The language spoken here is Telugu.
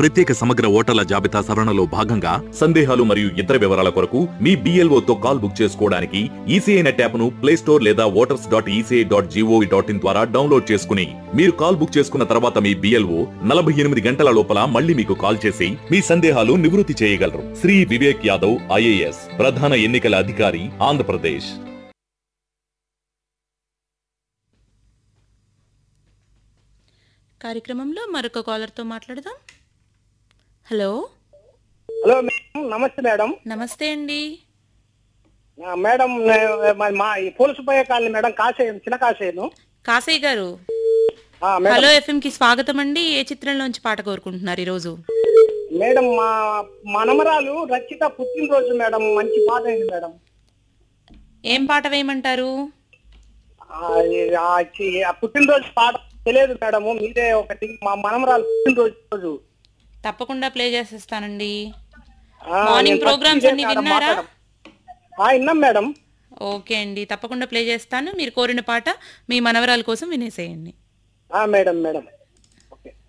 ప్రత్యేక సమగ్ర ఓటర్ల జాబితా సవరణలో భాగంగా సందేహాలు మరియు ఇతర వివరాల కొరకు మీ BLO తో కాల్ బుక్ చేసుకోవడానికి ఈసీఐ నెట్ యాప్ ను ప్లే స్టోర్ లేదా voters dot ECI dot GOV dot in ద్వారా డౌన్లోడ్ చేసుకుని మీరు కాల్ బుక్ చేసుకున్న తర్వాత మీ బిఎల్ఓ నలభై ఎనిమిది గంటల లోపల మళ్ళీ మీకు కాల్ చేసి మీ సందేహాలు నివృత్తి చేయగలరు శ్రీ వివేక్ యాదవ్ ఐఏఎస్ ప్రధాన ఎన్నికల అధికారి ఆంధ్రప్రదేశ్ కార్యక్రమంలో మరొక కాలర్తో మాట్లాడదాం హలో హలో మేడం నమస్తే మేడం నమస్తే అండి ఆ, మేడం నే- మా- మా ఈ పోలసుపయ్య కాలనీ మేడం కాసేయం చిన్న కాసేను కాసయ్య గారు ఆ, మేడం హలో ఎఫ్ఎం కి స్వాగతం అండి ఏ చిత్రంలోంచి పాట కోరుకుంటున్నారు ఈరోజు మేడం మా మనమరాలు రచిత పుట్టినరోజు మేడం మంచి పాట అయింది మేడం ఏం పాట వేయమంటారు ఆ, ఈ- ఆ చి- ఆ పుట్టినరోజు పాట తెలియదు మేడం మీరే ఒకటి మా మనమరాలు పుట్టినరోజు రోజు తప్పకుండా ప్లే చేసేస్తానండి ఆ, మార్నింగ్ నేను ప్రోగ్రామ్స్ first అన్ని ఇదే మేడం విన్నారా? మాట్లాడడం. ఆ, విన్నాం మేడం ఓకే అండి తప్పకుండా ప్లే చేస్తాను మీరు కోరిన పాట మీ మనవరాల కోసం వినేసేయండి ఆ, మేడం మేడం